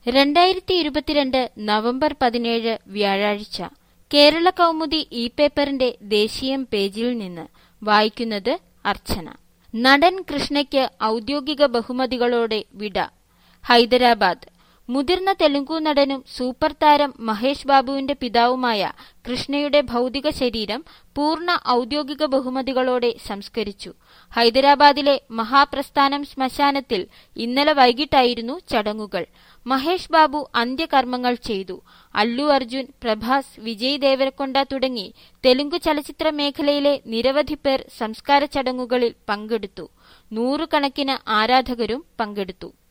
രണ്ടായിരത്തി ഇരുപത്തിരണ്ട് നവംബർ പതിനേഴ് വ്യാഴാഴ്ച കേരള കൗമുദി ഇ പേപ്പറിന്റെ ദേശീയം പേജിൽ നിന്ന് വായിക്കുന്നത് അർച്ചന നടൻ കൃഷ്ണയ്ക്ക് ഔദ്യോഗിക ബഹുമതികളോടെ വിട ഹൈദരാബാദ് മുതിർന്ന തെലുങ്കു നടനും സൂപ്പർ താരം മഹേഷ് ബാബുവിന്റെ പിതാവുമായ കൃഷ്ണയുടെ ഭൗതിക ശരീരം പൂർണ്ണ ഔദ്യോഗിക ബഹുമതികളോടെ സംസ്കരിച്ചു ഹൈദരാബാദിലെ മഹാപ്രസ്ഥാനം ശ്മശാനത്തിൽ ഇന്നലെ വൈകിട്ടായിരുന്നു ചടങ്ങുകൾ മഹേഷ് ബാബു അന്ത്യകർമ്മങ്ങൾ ചെയ്തു അല്ലു അർജുൻ പ്രഭാസ് വിജയ് ദേവരക്കൊണ്ട തുടങ്ങി തെലുങ്കു ചലച്ചിത്ര മേഖലയിലെ നിരവധി പേർ സംസ്കാര ചടങ്ങുകളിൽ പങ്കെടുത്തു നൂറുകണക്കിന് ആരാധകരും പങ്കെടുത്തു